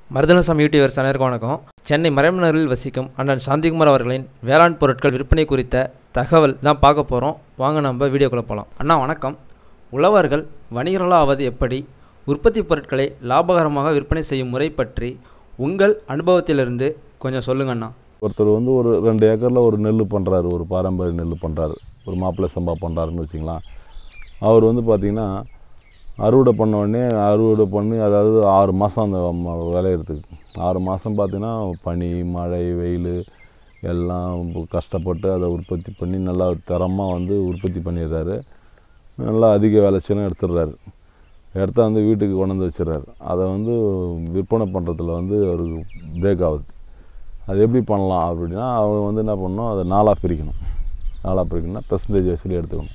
மருதனசாமி யூடியூவர்ஸ் அனைவருக்கும் வணக்கம் சென்னை மறைமலரில் வசிக்கும் அண்ணன் சாந்திகுமார் அவர்களின் வேளாண் பொருட்கள் விற்பனை குறித்த தகவல் தான் பார்க்க போகிறோம் வாங்க நம்ம வீடியோக்குள்ளே போகலாம் அண்ணா வணக்கம் உழவர்கள் வணிகர்களாக ஆவது எப்படி உற்பத்தி பொருட்களை லாபகரமாக விற்பனை செய்யும் முறை பற்றி உங்கள் அனுபவத்திலிருந்து கொஞ்சம் சொல்லுங்க அண்ணா ஒருத்தர் வந்து ஒரு ரெண்டு ஏக்கரில் ஒரு நெல் பண்ணுறாரு ஒரு பாரம்பரிய நெல் பண்ணுறாரு ஒரு மாப்பிள்ளை சம்பா பண்ணுறாருன்னு வச்சிங்களேன் அவர் வந்து பார்த்திங்கன்னா அறுவடை பண்ண உடனே அறுவடை பண்ணி அதாவது ஆறு மாதம் அந்த ம- விளையிறதுக்கு ஆறு மாதம் பார்த்தீங்கன்னா பனி மழை வெயில் எல்லாம் இப்ப கஷ்டப்பட்டு அதை உற்பத்தி பண்ணி நல்லா தரமாக வந்து உற்பத்தி பண்ணிடுறாரு நல்லா அதிக விளைச்சலும் எடுத்துடுறாரு எடுத்து வந்து வீட்டுக்கு கொண்டு வந்து வச்சிடுறாரு அதை வந்து விற்பனை பண்ணுறதுல வந்து அவருக்கு பிரேக் ஆகுது அது எப்படி பண்ணலாம் அப்படின்னா அவங்க வந்து என்ன பண்ணணும் அதை நாலாக பிரிக்கணும் நாலாக பிரிக்கணும்னா பெர்சன்டேஜ் வயசுல எடுத்துக்கணும்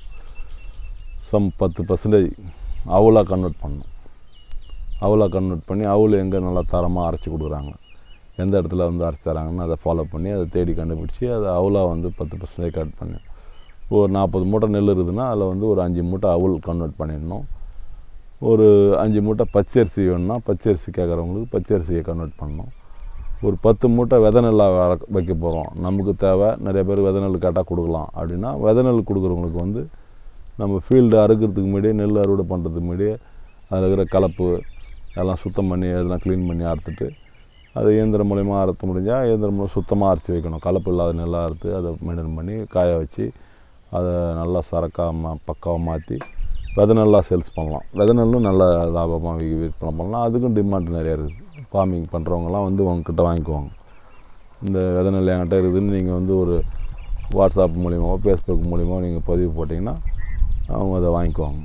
சம் பத்து பர்சன்டேஜ் அவுலாக கன்வெர்ட் பண்ணணும் அவுலாக கன்வெர்ட் பண்ணி அவுல் எங்கே நல்லா தரமாக அரைச்சி கொடுக்குறாங்க எந்த இடத்துல வந்து அரைச்சி தராங்கன்னு அதை ஃபாலோ பண்ணி அதை தேடி கண்டுபிடிச்சி அதை அவுலாக வந்து பத்து பர்சன்டேஜ் கட் பண்ணி ஒரு நாற்பது மூட்டை நெல் இருக்குதுன்னா அதில் வந்து ஒரு அஞ்சு மூட்டை அவுல் கன்வெர்ட் பண்ணிடணும் ஒரு அஞ்சு மூட்டை பச்சரிசி வேணும்னா பச்சரிசி கேட்குறவங்களுக்கு பச்சரிசியை கன்வெர்ட் பண்ணணும் ஒரு பத்து மூட்டை விதை நெல்லாக வர- வைக்க போகிறோம் நமக்கு தேவை நிறைய பேர் விதை நெல் கேட்டால் கொடுக்கலாம் அப்படின்னா விதை நெல் கொடுக்குறவங்களுக்கு வந்து நம்ம ஃபீல்டு அறுக்கிறதுக்கு முன்னாடியே நெல் அறுவடை பண்ணுறதுக்கு முன்னாடியே அதில் இருக்கிற கலப்பு எல்லாம் சுத்தம் பண்ணி எல்லாம் க்ளீன் பண்ணி அறுத்துட்டு அது இயந்திரம் மூலயமா அறுத்த முடிஞ்சால் இயந்திரம் மூலம் சுத்தமாக அரைச்சி வைக்கணும் கலப்பு இல்லாத நெல்லாக அறுத்து அதை மெயின்டைன் பண்ணி காய வச்சு அதை நல்லா சரக்காக மா பக்காவாக மாற்றி விதை நெல்லா சேல்ஸ் பண்ணலாம் விதை நெல்லும் நல்ல லாபமாக வி- விற்பனை பண்ணலாம் அதுக்கும் டிமாண்ட் நிறையா இருக்குது ஃபார்மிங் பண்ணுறவங்கலாம் வந்து உங்ககிட்ட வாங்கிக்குவாங்க இந்த விதை நெல் என்கிட்ட இருக்குதுன்னு நீங்கள் வந்து ஒரு வாட்ஸ்அப் மூலியமாவோ ஃபேஸ்புக் மூலியமாவோ நீங்கள் பதிவு போட்டிங்கன்னா அவங்க அதை வாங்கிக்குவாங்க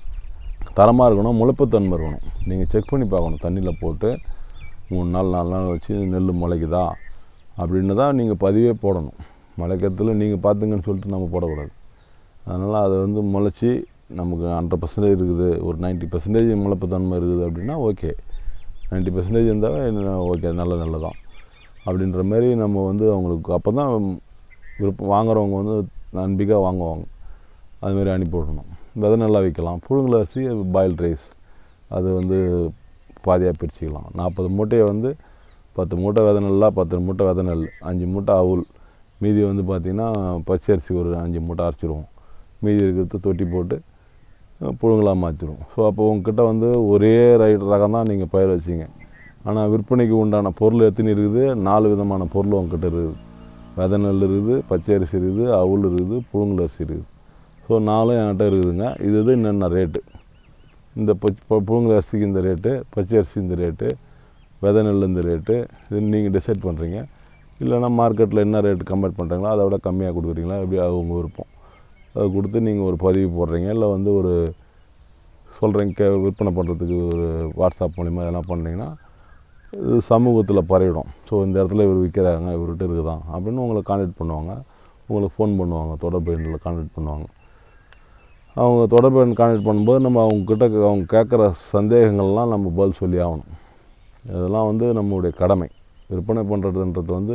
தரமாக இருக்கணும் முளைப்புத்தன்மை இருக்கணும் நீங்கள் செக் பண்ணி பார்க்கணும் தண்ணியில் போட்டு மூணு நாள் நாலு நாள் வச்சு நெல் முளைக்குதா அப்படின்னு தான் நீங்கள் பதிவே போடணும் முளைக்கிறதுல நீங்கள் பார்த்துங்கன்னு சொல்லிட்டு நம்ம போடக்கூடாது அதனால் அது வந்து முளைச்சி நமக்கு ஹண்ட்ரட் பர்சன்டேஜ் இருக்குது ஒரு 90% பர்சன்டேஜ் முளைப்புத்தன்மை இருக்குது அப்படின்னா ஓகே 90% பர்சன்டேஜ் இருந்தால் ஓகே நல்ல நல்லதான் அப்படின்ற மாதிரி நம்ம வந்து அவங்களுக்கு அப்போ தான் விருப்பம் வாங்குறவங்க வந்து நம்பிக்கையாக வாங்குவாங்க அதுமாரி அனுப்பி விடணும் விதை நல்லா விற்கலாம் புழுங்கல் அரிசி பாயில்ட் ரைஸ் அது வந்து பாதியாக பிரிச்சுக்கலாம் நாற்பது மூட்டையை வந்து பத்து மூட்டை விதை நெல்லா பத்து மூட்டை விதை நெல் அஞ்சு மூட்டை அவுல் மீதி வந்து பார்த்திங்கன்னா பச்சரிசி ஒரு அஞ்சு மூட்டை அரைச்சிருவோம் மீதி இருக்கிறது தொட்டி போட்டு அஹ், புழுங்கலாக மாற்றிடுவோம் ஸோ அப்போ உங்ககிட்ட வந்து ஒரே ரைட் ரகம் தான் நீங்கள் பயிர் வச்சிங்க ஆனால் விற்பனைக்கு உண்டான பொருள் எத்தனை இருக்குது நாலு விதமான பொருள் உங்ககிட்ட இருக்குது விதை நெல் இருக்குது பச்சை அரிசி இருக்குது அவுல் இருக்குது புழுங்கல் அரிசி இருக்குது ஸோ நாலும் என்கிட்ட இருக்குதுங்க இது இது என்னென்ன ரேட்டு இந்த பச் பு- புழுங்கல் அரிசிக்கு இந்த ரேட்டு பச்சை அரிசி இந்த ரேட்டு விதை நெல் இந்த ரேட்டு இது நீங்கள் டிசைட் பண்ணுறீங்க இல்லைன்னா மார்க்கெட்டில் என்ன ரேட்டு கம்பேர் பண்ணுறீங்களோ அதை விட கம்மியாக கொடுக்குறீங்களா எப்படி அது உங்கள் விருப்பம் அதை கொடுத்து நீங்கள் ஒரு பதிவு போடுறீங்க இல்லை வந்து ஒரு சொல்கிறீங்க கே விற்பனை பண்ணுறதுக்கு ஒரு வாட்ஸ்அப் மூலிமா இதெல்லாம் பண்ணீங்கன்னா இது சமூகத்தில் பரவிடும் ஸோ இந்த இடத்துல இவர் விற்கிறாங்க இவர்கிட்ட இருக்குதான் அப்படின்னு உங்களை கான்டாக்ட் பண்ணுவாங்க உங்களுக்கு ஃபோன் பண்ணுவாங்க தொடர்பு எண்ணில் கான்டாக்ட் பண்ணுவாங்க அவங்க தொடர்பு எண் கான்டாக்ட் பண்ணும்போது நம்ம அவங்கக்கிட்ட அவங்க கேட்குற சந்தேகங்கள்லாம் நம்ம பதில் சொல்லி ஆகணும் இதெல்லாம் வந்து நம்மளுடைய கடமை விற்பனை பண்ணுறதுன்றது வந்து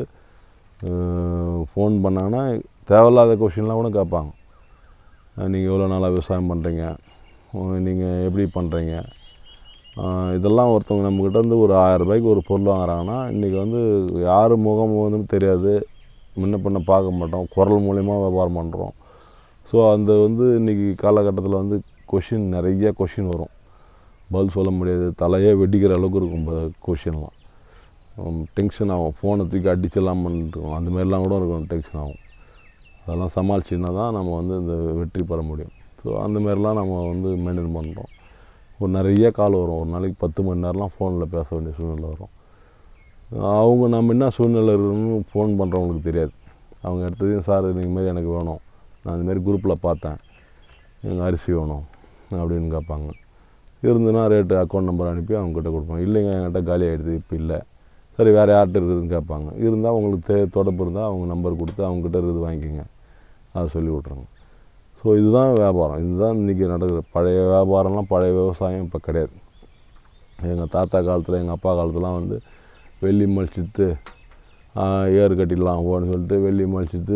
ஃபோன் பண்ணாங்கன்னா தேவையில்லாத கொஷின்லாம் கூட கேட்பாங்க நீங்கள் எவ்வளோ நாளாக விவசாயம் பண்ணுறீங்க நீங்கள் எப்படி பண்ணுறீங்க இதெல்லாம் ஒருத்தவங்க நம்மக்கிட்ட வந்து ஒரு ஆயிரம் ரூபாய்க்கு ஒரு பொருள் வாங்குறாங்கன்னா இன்றைக்கி வந்து யார் முகம் வந்து தெரியாது முன்ன பின்ன பார்க்க மாட்டோம் குரல் மூலயமா வியாபாரம் பண்ணுறோம் ஸோ அந்த வந்து இன்றைக்கி காலகட்டத்தில் வந்து கொஷின் நிறைய கொஷின் வரும் பதில் சொல்ல முடியாது தலையே வெடிக்கிற அளவுக்கு இருக்கும் கொஷின்லாம் டென்ஷன் ஆகும் ஃபோனை தூக்கி அடிச்செல்லாம் பண்ணிட்டு அந்த மாதிரிலாம் கூட இருக்கும் டென்ஷன் ஆகும் அதெல்லாம் சமாளிச்சின்னா தான் நம்ம வந்து இந்த வெற்றி பெற முடியும் ஸோ அந்த மாதிரிலாம் நம்ம வந்து மெயின்டைன் பண்ணுறோம் ஒரு நிறைய கால் வரும் ஒரு நாளைக்கு பத்து மணி நேரம்லாம் ஃபோனில் பேச வேண்டிய சூழ்நிலை வரும் அவங்க நம்ம என்ன சூழ்நிலை இருக்குன்னு ஃபோன் பண்ணுறவங்களுக்கு தெரியாது அவங்க எடுத்ததையும் சார் நீங்கள் மாதிரி எனக்கு வேணும் நான் இந்த மாதிரி குரூப்பில் பார்த்தேன் எனக்கு அரிசி வேணும் அப்படின்னு கேட்பாங்க இருந்துன்னா ரேட்டு அக்கௌண்ட் நம்பர் அனுப்பி அவங்ககிட்ட கொடுப்போம் இல்லைங்க என்கிட்ட காலி ஆகிடுது இப்போ இல்லை சரி வேறு யார்கிட்ட இருக்குதுன்னு கேட்பாங்க இருந்தால் உங்களுக்கு தே தொடர்பு இருந்தால் அவங்க நம்பர் கொடுத்து அவங்ககிட்ட இருக்குது வாங்கிக்கோங்க அதை சொல்லி விட்ருங்க ஸோ இதுதான் வியாபாரம் இதுதான் இன்றைக்கி நடக்குது பழைய வியாபாரம்லாம் பழைய விவசாயம் இப்போ கிடையாது எங்கள் தாத்தா காலத்தில் எங்கள் அப்பா காலத்துலாம் வந்து வெள்ளி மலிச்சிட்டு ஏர் கட்டிடலாம் ஓன்னு சொல்லிட்டு வெள்ளி மலிச்சிட்டு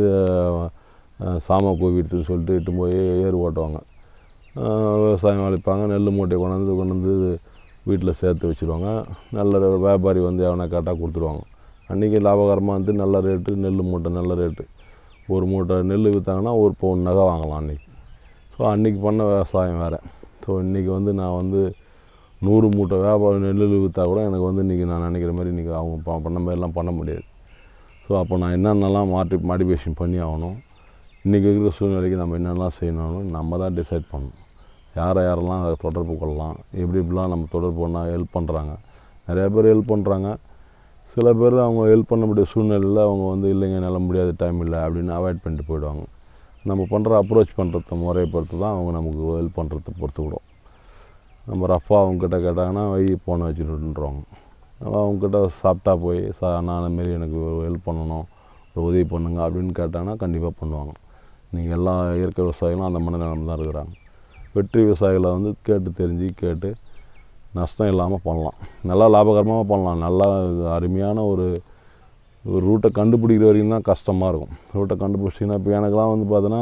சாம கோவிடுத்துன்னு சொல்லிட்டு இட்டு போய் ஏர் ஓட்டுவாங்க ஆஹ் விவசாயம் அழைப்பாங்க நெல் மூட்டையை கொண்டாந்து கொண்டு வந்து வீட்டில் சேர்த்து வச்சுருவாங்க நல்ல வியாபாரி வந்து எவனா கேட்டால் கொடுத்துருவாங்க அன்றைக்கி லாபகரமாக வந்து நல்ல ரேட்டு நெல் மூட்டை நல்ல ரேட்டு ஒரு மூட்டை நெல் விற்றாங்கன்னா ஒரு பவுன் நகை வாங்கலாம் அன்றைக்கி ஸோ அன்றைக்கி பண்ண விவசாயம் வேறு ஸோ இன்றைக்கி வந்து நான் வந்து நூறு மூட்டை வியாபாரம் நெல் விற்றா கூட எனக்கு வந்து இன்றைக்கி நான் நினைக்கிற மாதிரி இன்றைக்கி அவங்க ப- பண்ண மாதிரிலாம் பண்ண முடியாது ஸோ அப்போ நான் என்னென்னலாம் மாற்றி மாடிஃபிகேஷன் பண்ணி ஆகணும் இன்றைக்கி இருக்கிற சூழ்நிலைக்கு நம்ம என்னென்னலாம் செய்யணும்னு நம்ம தான் டிசைட் பண்ணணும் யாரை யாரெல்லாம் அதை தொடர்பு கொள்ளலாம் எப்படி இப்படிலாம் நம்ம தொடர்பு பண்ணால் ஹெல்ப் பண்ணுறாங்க நிறைய பேர் ஹெல்ப் பண்ணுறாங்க சில பேர் அவங்க ஹெல்ப் பண்ண முடிய சூழ்நிலையில் அவங்க வந்து இல்லைங்க என்னால் முடியாது டைம் இல்லை அப்படின்னு அவாய்ட் பண்ணிட்டு போயிடுவாங்க நம்ம பண்ணுற அப்ரோச் பண்ணுறது முறையை பொறுத்து தான் அவங்க நமக்கு ஹெல்ப் பண்ணுறத பொறுத்து விடும் நம்ம ரஃபாக அவங்கக்கிட்ட கேட்டாங்கன்னா வை போனை வச்சுட்டுன்றவாங்க நம்ம அவங்கக்கிட்ட சாப்பிட்டா போய் சா நான் மாரி எனக்கு ஒரு ஹெல்ப் பண்ணணும் ஒரு உதவி பண்ணுங்க அப்படின்னு கேட்டாங்கன்னா கண்டிப்பாக பண்ணுவாங்க நீங்கள் எல்லா இயற்கை விவசாயிகளும் அந்த மனநிலைமை தான் இருக்கிறாங்க வெற்றி விவசாயிகளை வந்து கேட்டு தெரிஞ்சு கேட்டு நஷ்டம் இல்லாமல் பண்ணலாம் நல்லா லாபகரமாக பண்ணலாம் நல்லா அருமையான ஒரு ஒரு ரூட்டை கண்டுபிடிக்கிற வரைக்கும் தான் கஷ்டமாக இருக்கும் ரூட்டை கண்டுபிடிச்சிங்கன்னா இப்போ எனக்கெல்லாம் வந்து பார்த்தோன்னா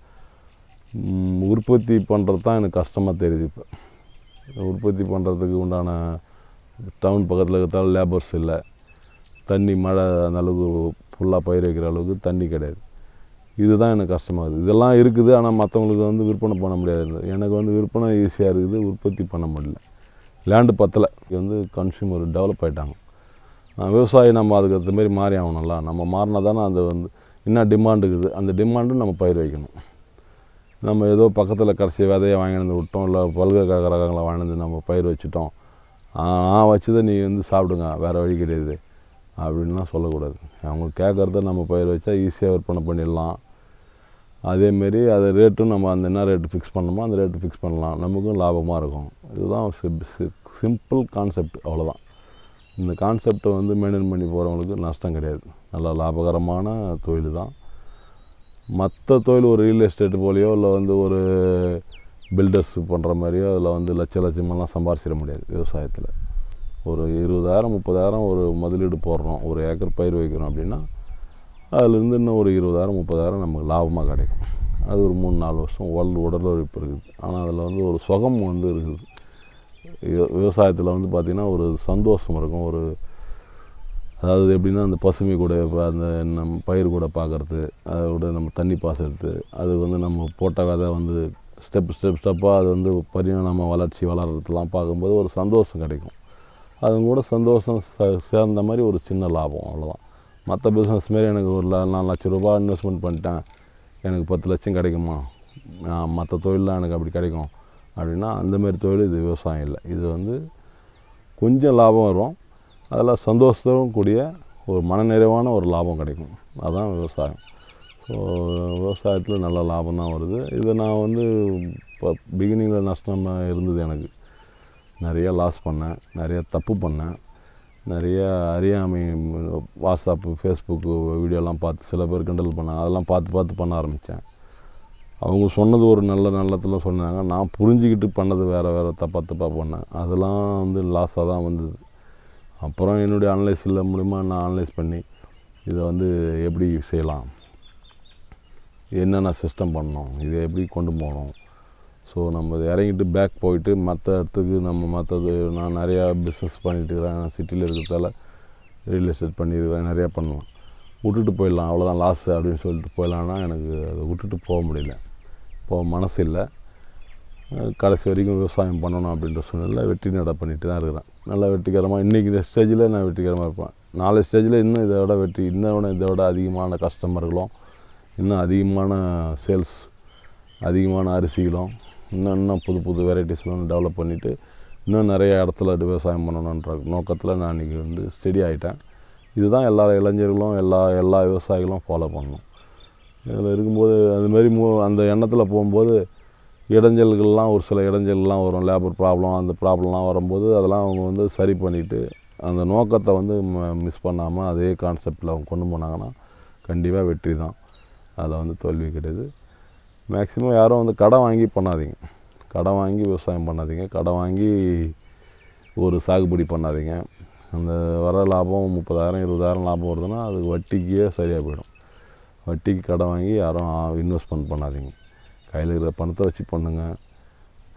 ம், உற்பத்தி பண்ணுறது தான் எனக்கு கஷ்டமாக தெரியுது இப்போ உற்பத்தி பண்ணுறதுக்கு உண்டான டவுன் பக்கத்தில் இருக்கிறதால லேபர்ஸ் இல்லை தண்ணி மழை அந்த அளவுக்கு ஃபுல்லாக பயிர் வைக்கிற அளவுக்கு தண்ணி கிடையாது இதுதான் எனக்கு கஷ்டமாகுது இதெல்லாம் இருக்குது ஆனால் மற்றவங்களுக்கு வந்து விற்பனை பண்ண முடியாது எனக்கு வந்து விற்பனை ஈஸியாக இருக்குது உற்பத்தி பண்ண முடியல லேண்டு பத்தலை இது வந்து கன்சியூமர் டெவலப் ஆகிட்டாங்க விவசாயி நம்ம அதுக்கு ஏற்ற மாதிரி மாறி ஆகணும்ல நம்ம மாறினா தானே அது வந்து என்ன டிமாண்ட் இருக்குது அந்த டிமாண்டும் நம்ம பயிர் வைக்கணும் நம்ம ஏதோ பக்கத்தில் கடைசி விதையை வாங்கிட்டு வந்து விட்டோம் இல்லை பல்கலைக்கழக ரகங்களை வாங்கிட்டு வந்து நம்ம பயிர் வச்சுட்டோம் ஆ, நான் வச்சதை நீ வந்து சாப்பிடுங்க வேறு வழி கிடையாது அப்படின்லாம் சொல்லக்கூடாது அவங்க கேட்குறத நம்ம பயிர் வச்சா ஈஸியாக விற்பனை பண்ணிடலாம் அதேமாரி அது ரேட்டும் நம்ம அந்த என்ன ரேட்டு ஃபிக்ஸ் பண்ணணுமோ அந்த ரேட்டு ஃபிக்ஸ் பண்ணலாம் நமக்கும் லாபமாக இருக்கும் இதுதான் சிம்பிள் கான்செப்ட் அவ்வளோதான் இந்த கான்செப்டை வந்து மெயின்டைன் பண்ணி போகிறவங்களுக்கு நஷ்டம் கிடையாது நல்லா லாபகரமான தொழில் தான் மற்ற தொழில் ஒரு ரியல் எஸ்டேட் போலையோ இல்லை வந்து ஒரு பில்டர்ஸ் பண்ணுற மாதிரியோ அதில் வந்து லட்ச லட்சமெல்லாம் சம்பாரிச்சிட முடியாது விவசாயத்தில் ஒரு இருபதாயிரம் முப்பதாயிரம் ஒரு முதலீடு போடுறோம் ஒரு ஏக்கர் பயிர் வைக்கிறோம் அப்படின்னா அதுலேருந்து இன்னும் ஒரு இருபதாயிரம் முப்பதாயிரம் நமக்கு லாபமாக கிடைக்கும் அது ஒரு மூணு நாலு வருஷம் உடல் உடல் உழைப்பு இருக்குது ஆனால் அதில் வந்து ஒரு சுகம் வந்து இருக்குது விவ- விவசாயத்தில் வந்து பார்த்திங்கன்னா ஒரு சந்தோஷம் இருக்கும் ஒரு அதாவது எப்படின்னா அந்த பசுமை கூட இப்போ அந்த நம்ம பயிர் கூட பார்க்குறது அதை கூட நம்ம தண்ணி பாசறது அது வந்து நம்ம போட்ட விதை வந்து ஸ்டெப் ஸ்டெப் ஸ்டெப்பாக அது வந்து பரிணாம வளர்ச்சி வளர்கிறதுலாம் பார்க்கும்போது ஒரு சந்தோஷம் கிடைக்கும் அது கூட சந்தோஷம் ச- சேர்ந்த மாதிரி ஒரு சின்ன லாபம் அவ்வளோதான் மற்ற பிஸ்னஸ் மாரி எனக்கு ஒரு ல- நாலு லட்ச ரூபாய் இன்வெஸ்ட்மெண்ட் பண்ணிட்டேன் எனக்கு பத்து லட்சம் கிடைக்குமா மற்ற தொழிலெலாம் எனக்கு அப்படி கிடைக்கும் அப்படின்னா அந்த மாதிரி தொழில் இது விவசாயம் இல்லை இது வந்து கொஞ்சம் லாபம் வரும் அதில் சந்தோஷத்துடன் கூடிய ஒரு மனநிறைவான ஒரு லாபம் கிடைக்கும் அதான் விவசாயம் ஸோ விவசாயத்தில் நல்ல லாபம் தான் வருது இதை நான் வந்து இப்போ பிகினிங்கில் நஷ்டமாக இருந்தது எனக்கு நிறைய லாஸ் பண்ணேன் நிறைய தப்பு பண்ணேன் நிறைய அறியாமை வாட்ஸ்அப்பு ஃபேஸ்புக்கு வீடியோலாம் பார்த்து சில பேர் கிண்டல் பண்ணாங்க அதெல்லாம் பார்த்து பார்த்து பண்ண ஆரம்பித்தேன் அவங்க சொன்னது ஒரு நல்ல நல்லத்தில் சொன்னாங்க நான் புரிஞ்சுக்கிட்டு பண்ணது வேறு வேறு தப்பாக தப்பாக பண்ணேன் அதெல்லாம் வந்து லாஸாக தான் வந்தது அப்புறம் என்னுடைய அனலைஸில் மூலிமா நான் அனலைஸ் பண்ணி இதை வந்து எப்படி செய்யலாம் என்னென்ன சிஸ்டம் பண்ணணும் இதை எப்படி கொண்டு போகணும் ஸோ நம்ம இதை இறங்கிட்டு பேக் போயிட்டு மற்ற இடத்துக்கு நம்ம மற்றது நான் நிறையா பிஸ்னஸ் பண்ணிட்டு இருக்கிறேன் நான் சிட்டியில் இருக்கிறதால ரியல் எஸ்டேட் பண்ணியிருக்கிறேன் நிறையா பண்ணலாம் விட்டுட்டு போயிடலாம் அவ்வளோதான் லாஸ் அப்படின்னு சொல்லிட்டு போயிடலான்னா எனக்கு அதை விட்டுட்டு போக முடியல போக மனசு இல்லை அஹ் கடைசி வரைக்கும் விவசாயம் பண்ணணும் அப்படின்ற சூழ்நிலை வெற்றி நட பண்ணிட்டு தான் இருக்கிறேன் நல்லா வெற்றிகரமாக இன்றைக்கி ஸ்டேஜில் நான் வெற்றிகரமாக இருப்பேன் நாலு ஸ்டேஜில் இன்னும் இதை விட வெற்றி இன்னும் விட இதை விட அதிகமான கஸ்டமர்களும் இன்னும் அதிகமான சேல்ஸ் அதிகமான அரிசிகளும் இன்னும் இன்னும் புது புது வெரைட்டிஸ்லாம் டெவலப் பண்ணிவிட்டு இன்னும் நிறைய இடத்துல விவசாயம் பண்ணணுன்ற நோக்கத்தில் நான் இன்றைக்கி வந்து ஸ்டெடி ஆகிட்டேன் இதுதான் எல்லா இளைஞர்களும் எல்லா எல்லா விவசாயிகளும் ஃபாலோ பண்ணணும் இதில் இருக்கும்போது அதுமாரி மூ அந்த எண்ணத்தில் போகும்போது இடைஞ்சல்கள்லாம் ஒரு சில இடைஞ்சல்கள்லாம் வரும் லேபர் ப்ராப்ளம் அந்த ப்ராப்ளம்லாம் வரும்போது அதெல்லாம் அவங்க வந்து சரி பண்ணிவிட்டு அந்த நோக்கத்தை வந்து மிஸ் பண்ணாமல் அதே கான்செப்டில் அவங்க கொண்டு போனாங்கன்னா கண்டிப்பாக வெற்றி தான் அதில் வந்து தோல்வி கிடையாது மேக்ஸிமம் யாரும் வந்து கடன் வாங்கி பண்ணாதீங்க கடன் வாங்கி விவசாயம் பண்ணாதீங்க கடன் வாங்கி ஒரு சாகுபடி பண்ணாதீங்க அந்த வர லாபம் முப்பதாயிரம் இருபதாயிரம் லாபம் வருதுன்னா அதுக்கு வட்டிக்கே சரியாக போயிடும் வட்டிக்கு கடன் வாங்கி யாரும் இன்வெஸ்ட்மெண்ட் பண்ணாதீங்க கையில் இருக்கிற பணத்தை வச்சு பண்ணுங்கள்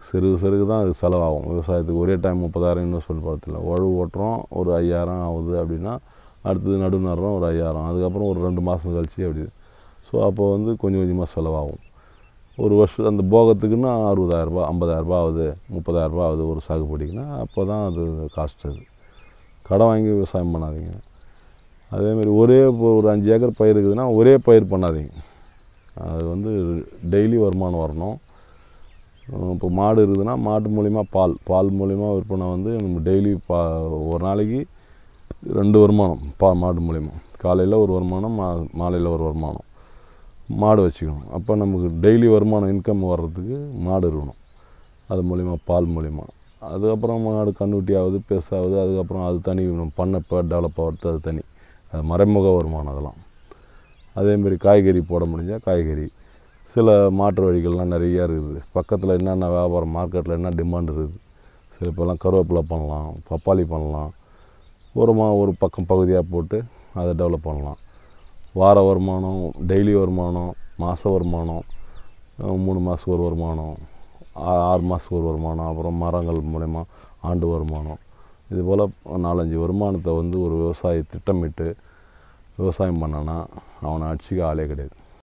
சிறுகு சிறுகு தான் அது செலவாகும் விவசாயத்துக்கு ஒரே டைம் முப்பதாயிரம் இன்வெஸ்ட்மெண்ட் பார்த்துல உழவு ஓட்டுறோம் ஒரு ஐயாயிரம் ஆகுது அப்படின்னா அடுத்தது நடு நடுறோம் ஒரு ஐயாயிரம் அதுக்கப்புறம் ஒரு ரெண்டு மாதம் கழிச்சு அப்படி ஸோ அப்போ வந்து கொஞ்சம் கொஞ்சமாக செலவாகும் ஒரு வருஷம் அந்த போகத்துக்குன்னா அறுபதாயிரரூபா ஐம்பதாயிரரூபா ஆகுது முப்பதாயிரரூபா ஆகுது ஒரு சாகுபடிக்குன்னா அப்போ தான் அது காஸ்ட் அது கடன் வாங்கி விவசாயம் பண்ணாதீங்க அதேமாரி ஒரே இப்போ ஒரு அஞ்சு ஏக்கர் பயிர் இருக்குதுன்னா ஒரே பயிர் பண்ணாதீங்க அது வந்து டெய்லி வருமானம் வரணும் இப்போ மாடு இருக்குதுன்னா மாட்டு மூலிமா பால் பால் மூலிமா விற்பனை வந்து நம்ம டெய்லி பா ஒரு நாளைக்கு ரெண்டு வருமானம் பா மாடு மூலிமா காலையில் ஒரு வருமானம் மா மாலையில் ஒரு வருமானம் மாடு வச்சுக்கணும் அப்போ நமக்கு டெய்லி வருமானம் இன்கம் வர்றதுக்கு மாடு இருக்கணும் அது மூலிமா பால் மூலிமா அதுக்கப்புறம் மாடு கண்ணுட்டி ஆகுது பெருசாகுது அதுக்கப்புறம் அது தனி நம்ம பண்ணை இப்போ டெவலப் ஆகிறது அது தனி அது மறைமுக வருமானம் அதெல்லாம் அதேமாரி காய்கறி போட முடிஞ்சால் காய்கறி சில மாற்று வழிகள்லாம் நிறையா இருக்குது பக்கத்தில் என்னென்ன வியாபாரம் மார்க்கெட்டில் என்ன டிமாண்ட் இருக்குது சில இப்போல்லாம் கருவேப்பிலை பண்ணலாம் பப்பாளி பண்ணலாம் ஒரு மா ஒரு பக்கம் பகுதியாக போட்டு அதை டெவலப் பண்ணலாம் வார வருமானம் டெய்லி வருமானம் மாத வருமானம் அஹ் மூணு மாதத்துக்கு ஒரு வருமானம் ஆ- ஆறு மாதத்துக்கு ஒரு வருமானம் அப்புறம் மரங்கள் மூலயமா ஆண்டு வருமானம் இது போல் நாலஞ்சு வருமானத்தை வந்து ஒரு விவசாயி திட்டமிட்டு விவசாயம் பண்ணானா அவனை அடிச்சுக்க ஆளே கிடையாது